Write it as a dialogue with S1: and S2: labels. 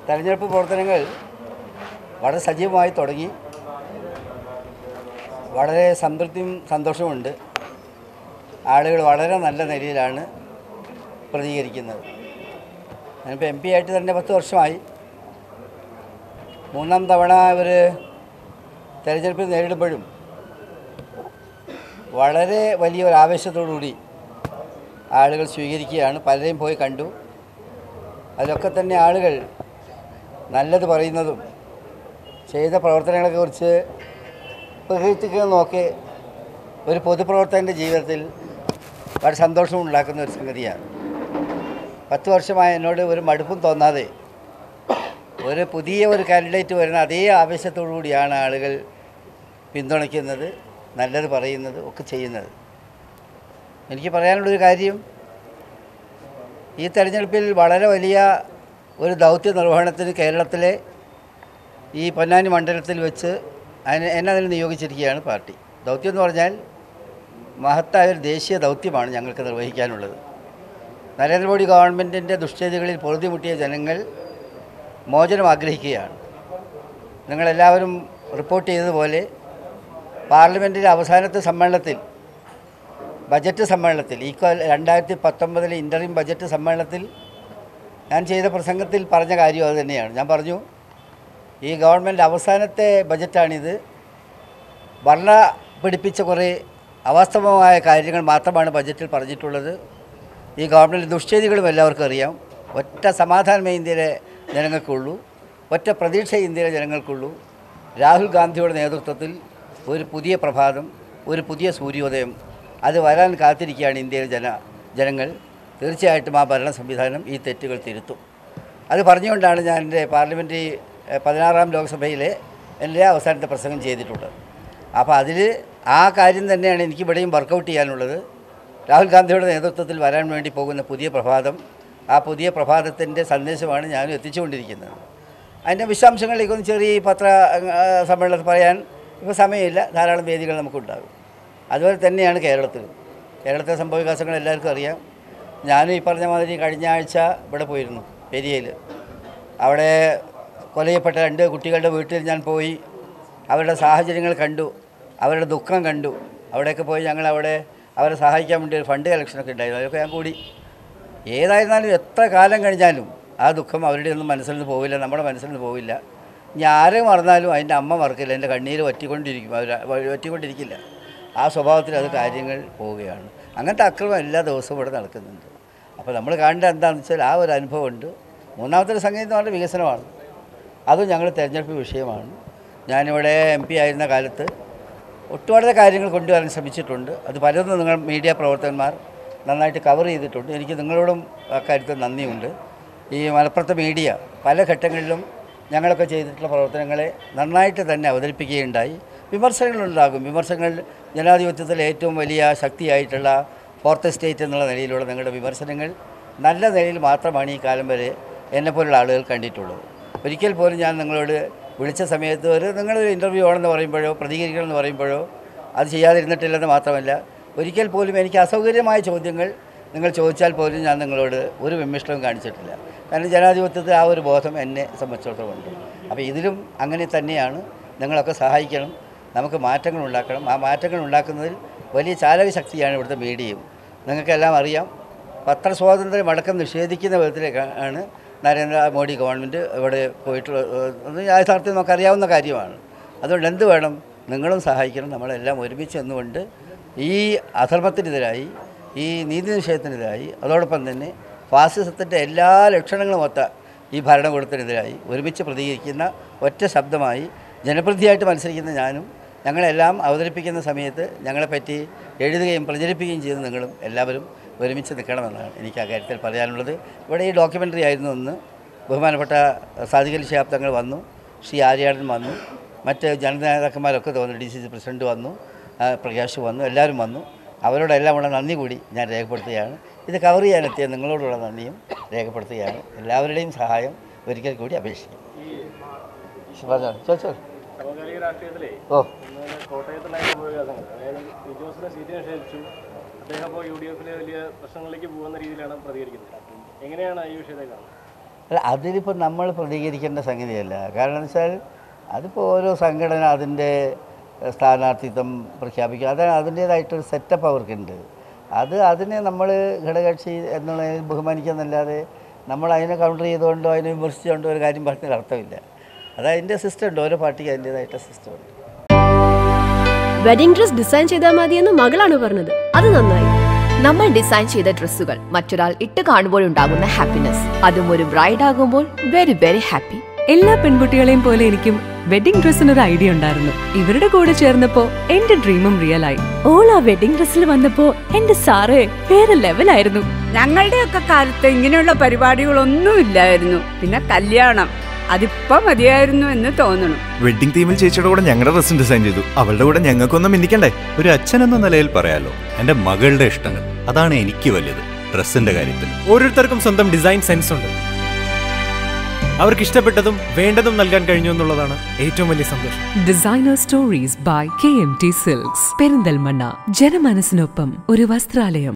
S1: തെരഞ്ഞെടുപ്പ് പ്രവർത്തനങ്ങൾ വളരെ സജീവമായി തുടങ്ങി വളരെ സംതൃപ്തിയും സന്തോഷമുണ്ട് ആളുകൾ വളരെ നല്ല നിലയിലാണ് പ്രതികരിക്കുന്നത് ഞാനിപ്പോൾ എം പി ആയിട്ട് തന്നെ പത്ത് വർഷമായി മൂന്നാം തവണ ഇവർ തെരഞ്ഞെടുപ്പിൽ നേരിടുമ്പോഴും വളരെ വലിയ ഒരു ആവേശത്തോടുകൂടി ആളുകൾ സ്വീകരിക്കുകയാണ് പലരെയും പോയി കണ്ടു അതിലൊക്കെ തന്നെ ആളുകൾ നല്ലത് പറയുന്നതും ചെയ്ത പ്രവർത്തനങ്ങളെക്കുറിച്ച് പ്രകീർത്തിക്കുന്നതൊക്കെ ഒരു പൊതുപ്രവർത്തകൻ്റെ ജീവിതത്തിൽ വളരെ സന്തോഷം ഉണ്ടാക്കുന്ന ഒരു സംഗതിയാണ് പത്ത് വർഷമായി എന്നോട് ഒരു മടുപ്പും തോന്നാതെ ഒരു പുതിയ ഒരു കാൻഡിഡേറ്റ് വരുന്ന അതേ ആവേശത്തോടു കൂടിയാണ് ആളുകൾ പിന്തുണയ്ക്കുന്നത് നല്ലത് പറയുന്നത് ഒക്കെ ചെയ്യുന്നത് എനിക്ക് പറയാനുള്ളൊരു കാര്യം ഈ തെരഞ്ഞെടുപ്പിൽ വളരെ വലിയ ഒരു ദൗത്യ നിർവഹണത്തിന് കേരളത്തിലെ ഈ പൊന്നാനി മണ്ഡലത്തിൽ വെച്ച് അതിന് എന്നെ അതിൽ നിയോഗിച്ചിരിക്കുകയാണ് പാർട്ടി ദൗത്യം എന്ന് പറഞ്ഞാൽ മഹത്തായ ഒരു ദേശീയ ദൗത്യമാണ് ഞങ്ങൾക്ക് നിർവഹിക്കാനുള്ളത് നരേന്ദ്രമോദി ഗവൺമെൻറ്റിൻ്റെ ദുഷ്ചെയ്തികളിൽ പൊറുതിമുട്ടിയ ജനങ്ങൾ മോചനം ആഗ്രഹിക്കുകയാണ് നിങ്ങളെല്ലാവരും റിപ്പോർട്ട് ചെയ്തതുപോലെ പാർലമെൻറ്റിൻ്റെ അവസാനത്തെ സമ്മേളനത്തിൽ ബജറ്റ് സമ്മേളനത്തിൽ ഈ കൊല്ല രണ്ടായിരത്തി പത്തൊമ്പതിലെ ഇൻ്ററിം ബജറ്റ് സമ്മേളനത്തിൽ ഞാൻ ചെയ്ത പ്രസംഗത്തിൽ പറഞ്ഞ കാര്യം അത് തന്നെയാണ് ഞാൻ പറഞ്ഞു ഈ ഗവൺമെൻറ് അവസാനത്തെ ബജറ്റാണിത് ഭരണ പിടിപ്പിച്ച കുറേ അവാസ്തവമായ കാര്യങ്ങൾ മാത്രമാണ് ബജറ്റിൽ പറഞ്ഞിട്ടുള്ളത് ഈ ഗവൺമെൻറ് ദുഷ്ചെയ്തികളും എല്ലാവർക്കും അറിയാം ഒറ്റ സമാധാനമേ ഇന്ത്യയിലെ ജനങ്ങൾക്കുള്ളൂ ഒറ്റ പ്രതീക്ഷ ഇന്ത്യയിലെ ജനങ്ങൾക്കുള്ളൂ രാഹുൽ ഗാന്ധിയുടെ നേതൃത്വത്തിൽ ഒരു പുതിയ പ്രഭാതം ഒരു പുതിയ സൂര്യോദയം അത് വരാൻ കാത്തിരിക്കുകയാണ് ഇന്ത്യയിലെ ജന ജനങ്ങൾ തീർച്ചയായിട്ടും ആ ഭരണ സംവിധാനം ഈ തെറ്റുകൾ തിരുത്തും അത് പറഞ്ഞുകൊണ്ടാണ് ഞാൻ എൻ്റെ പാർലമെൻ്ററി എഹ്, പതിനാറാം ലോക്സഭയിലെ എൻ്റെ അവസാനത്തെ പ്രസംഗം ചെയ്തിട്ടുള്ളത് അപ്പോൾ അതിൽ ആ കാര്യം തന്നെയാണ് എനിക്ക് ഇവിടെയും വർക്കൗട്ട് ചെയ്യാനുള്ളത് രാഹുൽ ഗാന്ധിയുടെ നേതൃത്വത്തിൽ വരാൻ വേണ്ടി പോകുന്ന പുതിയ പ്രഭാതം ആ പുതിയ പ്രഭാതത്തിൻ്റെ സന്ദേശമാണ് ഞാനും എത്തിച്ചുകൊണ്ടിരിക്കുന്നത് അതിൻ്റെ വിശദാംശങ്ങളിലേക്കൊന്നും ചെറിയ ഈ പത്ര ആ, സമ്മേളനത്തിൽ പറയാൻ ഇപ്പോൾ സമയമില്ല ധാരാളം വേദികൾ നമുക്കുണ്ടാകും അതുപോലെ തന്നെയാണ് കേരളത്തിൽ കേരളത്തിലെ സംഭവവികാസങ്ങൾ എല്ലാവർക്കും അറിയാം ഞാനും ഈ പറഞ്ഞ മാതിരി കഴിഞ്ഞ ആഴ്ച ഇവിടെ പോയിരുന്നു പെരിയയിൽ അവിടെ കൊല ചെയ്യപ്പെട്ട രണ്ട് കുട്ടികളുടെ വീട്ടിൽ ഞാൻ പോയി അവരുടെ സാഹചര്യങ്ങൾ കണ്ടു അവരുടെ ദുഃഖം കണ്ടു അവിടെയൊക്കെ പോയി ഞങ്ങൾ അവിടെ അവരെ സഹായിക്കാൻ വേണ്ടി ഒരു ഫണ്ട് കളക്ഷനൊക്കെ ഉണ്ടായിരുന്നു അതൊക്കെ ഞാൻ കൂടി ഏതായിരുന്നാലും എത്ര കാലം കഴിഞ്ഞാലും ആ ദുഃഖം അവരുടെ ഒന്നും മനസ്സിൽ നിന്ന് പോവില്ല നമ്മുടെ മനസ്സിൽ നിന്ന് പോവില്ല ഇനി ആരെ മറന്നാലും അതിൻ്റെ അമ്മ മറക്കില്ല എൻ്റെ കണ്ണീര് വറ്റിക്കൊണ്ടിരിക്കും അവർ വറ്റിക്കൊണ്ടിരിക്കില്ല ആ സ്വഭാവത്തിൽ അത് കാര്യങ്ങൾ പോവുകയാണ് അങ്ങനത്തെ അക്രമം എല്ലാ ദിവസവും ഇവിടെ നടക്കുന്നുണ്ട് അപ്പോൾ നമ്മൾ കാണേണ്ടത് എന്താണെന്ന് വെച്ചാൽ ആ ഒരു അനുഭവമുണ്ട് മൂന്നാമത്തെ സംഗതി എന്ന് പറഞ്ഞാൽ വികസനമാണ് അതും ഞങ്ങൾ തിരഞ്ഞെടുപ്പ് വിഷയമാണ് ഞാനിവിടെ എം പി ആയിരുന്ന കാലത്ത് ഒട്ടുപാടെ കാര്യങ്ങൾ കൊണ്ടുവരാൻ ശ്രമിച്ചിട്ടുണ്ട് അത് പലതും നിങ്ങൾ മീഡിയ പ്രവർത്തകന്മാർ നന്നായിട്ട് കവർ ചെയ്തിട്ടുണ്ട് എനിക്ക് നിങ്ങളോടും അക്കാര്യത്തിൽ നന്ദിയുണ്ട് ഈ മലപ്പുറത്തെ മീഡിയ പല ഘട്ടങ്ങളിലും ഞങ്ങളൊക്കെ ചെയ്തിട്ടുള്ള പ്രവർത്തനങ്ങളെ നന്നായിട്ട് തന്നെ അവതരിപ്പിക്കുകയുണ്ടായി വിമർശനങ്ങളുണ്ടാകും വിമർശനങ്ങൾ ജനാധിപത്യത്തിൽ ഏറ്റവും വലിയ ശക്തിയായിട്ടുള്ള ഫോർത്ത് സ്റ്റേറ്റ് എന്നുള്ള നിലയിലുള്ള നിങ്ങളുടെ വിമർശനങ്ങൾ നല്ല നിലയിൽ മാത്രമാണ് ഈ കാലം വരെ എന്നെപ്പോലുള്ള ആളുകൾ കണ്ടിട്ടുള്ളത് ഒരിക്കൽ പോലും ഞാൻ നിങ്ങളോട് വിളിച്ച സമയത്ത് ഒരു നിങ്ങളൊരു ഇൻ്റർവ്യൂ ആണെന്ന് പറയുമ്പോഴോ പ്രതികരിക്കണമെന്ന് പറയുമ്പോഴോ അത് ചെയ്യാതിരുന്നിട്ടില്ലെന്ന് മാത്രമല്ല ഒരിക്കൽ പോലും എനിക്ക് അസൗകര്യമായ ചോദ്യങ്ങൾ നിങ്ങൾ ചോദിച്ചാൽ പോലും ഞാൻ നിങ്ങളോട് ഒരു വിമിഷ്ടവും കാണിച്ചിട്ടില്ല കാരണം ജനാധിപത്യത്തിൽ ആ ഒരു ബോധം എന്നെ സംബന്ധിച്ചിടത്തോളം ഉണ്ട് അപ്പോൾ ഇതിലും അങ്ങനെ തന്നെയാണ് നിങ്ങളൊക്കെ സഹായിക്കണം നമുക്ക് മാറ്റങ്ങൾ ഉണ്ടാക്കണം ആ മാറ്റങ്ങൾ ഉണ്ടാക്കുന്നതിൽ വലിയ ചാലക ശക്തിയാണ് ഇവിടുത്തെ മീഡിയയും നിങ്ങൾക്കെല്ലാം അറിയാം പത്രസ്വാതന്ത്ര്യം അടക്കം നിഷേധിക്കുന്ന വിധത്തിലേക്കാണ് നരേന്ദ്രമോദി ഗവൺമെൻറ് ഇവിടെ പോയിട്ടുള്ള അത് യാഥാർത്ഥ്യം നമുക്കറിയാവുന്ന കാര്യമാണ് അതുകൊണ്ട് എന്ത് വേണം നിങ്ങളും സഹായിക്കണം നമ്മളെല്ലാം ഒരുമിച്ച് നിന്നുകൊണ്ട് ഈ അധർമ്മത്തിനെതിരായി ഈ നീതി നിഷേധത്തിനെതിരായി അതോടൊപ്പം തന്നെ ഫാസിസത്തിൻ്റെ എല്ലാ ലക്ഷണങ്ങളും ഒത്ത ഈ ഭരണകൂടത്തിനെതിരായി ഒരുമിച്ച് പ്രതികരിക്കുന്ന ഒറ്റ ശബ്ദമായി ജനപ്രതിയായിട്ട് മത്സരിക്കുന്ന ഞാനും ഞങ്ങളെല്ലാം അവതരിപ്പിക്കുന്ന സമയത്ത് ഞങ്ങളെപ്പറ്റി എഴുതുകയും പ്രചരിപ്പിക്കുകയും ചെയ്ത് നിങ്ങളും എല്ലാവരും ഒരുമിച്ച് നിൽക്കണമെന്നാണ് എനിക്ക് ആ കാര്യത്തിൽ പറയാനുള്ളത് ഇവിടെ ഈ ഡോക്യുമെൻ്ററി ആയിരുന്നു ഒന്ന് ബഹുമാനപ്പെട്ട സാധികലി ശിഹാബ് തങ്ങൾ വന്നു ശ്രീ ആര്യാടൻ വന്നു മറ്റ് ജനനേതാക്കന്മാരൊക്കെ തോന്നുന്നു ഡി സി സി പ്രസിഡൻറ്റ് വന്നു ആ, പ്രകാശ് വന്നു എല്ലാവരും വന്നു അവരോടെല്ലാം ഉള്ള നന്ദി കൂടി ഞാൻ രേഖപ്പെടുത്തുകയാണ് ഇത് കവർ ചെയ്യാനെത്തിയ നിങ്ങളോടുള്ള നന്ദിയും രേഖപ്പെടുത്തുകയാണ് എല്ലാവരുടെയും സഹായം ഒരിക്കൽ കൂടി അപേക്ഷിക്കും പറഞ്ഞോ ചോദിച്ചോ
S2: സമകാലിക രാഷ്ട്രീയത്തിലെ
S1: ഓ
S2: ഇന്ന് കോട്ടയത്തുണ്ടായ ഉപവികാസങ്ങൾ അതായത് പി ജോസിനെ സീറ്റ് നിഷേധിച്ചു അദ്ദേഹം അപ്പോൾ യു ഡി എഫിലെ വലിയ പ്രശ്നങ്ങളിലേക്ക് പോകുന്ന രീതിയിലാണ് പ്രതികരിക്കുന്നത് എങ്ങനെയാണ് ഈ വിഷയത്തെ കാണുന്നത്
S1: അല്ല അതിലിപ്പോൾ നമ്മൾ പ്രതികരിക്കേണ്ട സംഗതിയല്ല കാരണം എന്ന് വെച്ചാൽ അതിപ്പോൾ ഓരോ സംഘടന അതിൻ്റെ സ്ഥാനാർത്ഥിത്വം പ്രഖ്യാപിക്കുക അത് അതിൻ്റേതായിട്ടൊരു സെറ്റപ്പ് അവർക്കുണ്ട് അത് അതിനെ നമ്മൾ ഘടകകക്ഷി എന്നുള്ളതിൽ ബഹുമാനിക്കുന്നല്ലാതെ നമ്മൾ അതിനെ കൗണ്ടർ ചെയ്തുകൊണ്ടോ അതിനെ വിമർശിച്ചുകൊണ്ടോ ഒരു കാര്യം പറഞ്ഞതിൽ അർത്ഥമില്ല അത് അതിൻ്റെ സിസ്റ്റം ഉണ്ട് ഓരോ പാർട്ടിക്ക് അതിൻ്റേതായിട്ട് സിസ്റ്റം ഉണ്ട്
S3: വെഡിങ് ഡ്രസ് ഡിസൈൻ ചെയ്താൽ മതിയെന്ന് മകളാണ് പറഞ്ഞത് അത് നന്നായി
S4: നമ്മൾ ഡിസൈൻ ചെയ്ത ഡ്രസ്സുകൾ മറ്റൊരാൾ ഇട്ട് കാണുമ്പോഴുണ്ടാകുന്ന ഹാപ്പിനെസ് അതും ഒരു ബ്രൈഡ് ആകുമ്പോൾ വെരി വെരി ഹാപ്പി
S5: എല്ലാ പെൺകുട്ടികളെയും പോലെ എനിക്കും വെഡിംഗ് ഡ്രസ്സിന് ഒരു ഐഡിയ ഉണ്ടായിരുന്നു ഇവരുടെ കൂടെ ചേർന്നപ്പോ എന്റെ ഡ്രീമും റിയൽ ആയി ഓൾ ആ വെഡിംഗ് ഡ്രസ്സിൽ വന്നപ്പോ എന്റെ സാറേ വേറെ ലെവലായിരുന്നു
S6: ഞങ്ങളുടെയൊക്കെ കാലത്ത് ഇങ്ങനെയുള്ള പരിപാടികളൊന്നും ഇല്ലായിരുന്നു പിന്നെ കല്യാണം അതിപ്പോ മതിയായിരുന്നു എന്ന് തോന്നണം
S7: വെഡിങ് തീമിൽ ചേച്ചിയുടെ കൂടെ ഞങ്ങളുടെ ഡ്രസ്സും ഡിസൈൻ ചെയ്തു അവളുടെ കൂടെ ഞങ്ങൾക്കൊന്നും മിന്നിക്കണ്ടേ
S8: ഒരു അച്ഛൻ എന്ന നിലയിൽ പറയാലോ എന്റെ മകളുടെ ഇഷ്ടങ്ങൾ അതാണ് എനിക്ക് വലുത് ഡ്രസ്സിന്റെ കാര്യത്തിൽ
S2: ഓരോരുത്തർക്കും സ്വന്തം ഡിസൈൻ സെൻസ് ഉണ്ട് അവർക്ക് ഇഷ്ടപ്പെട്ടതും വേണ്ടതും നൽകാൻ കഴിഞ്ഞു എന്നുള്ളതാണ് ഏറ്റവും വലിയ സന്തോഷം
S5: designer stories by K M T silks Perinthalmanna ജനമനസ്സിനൊപ്പം ഒരു വസ്ത്രാലയം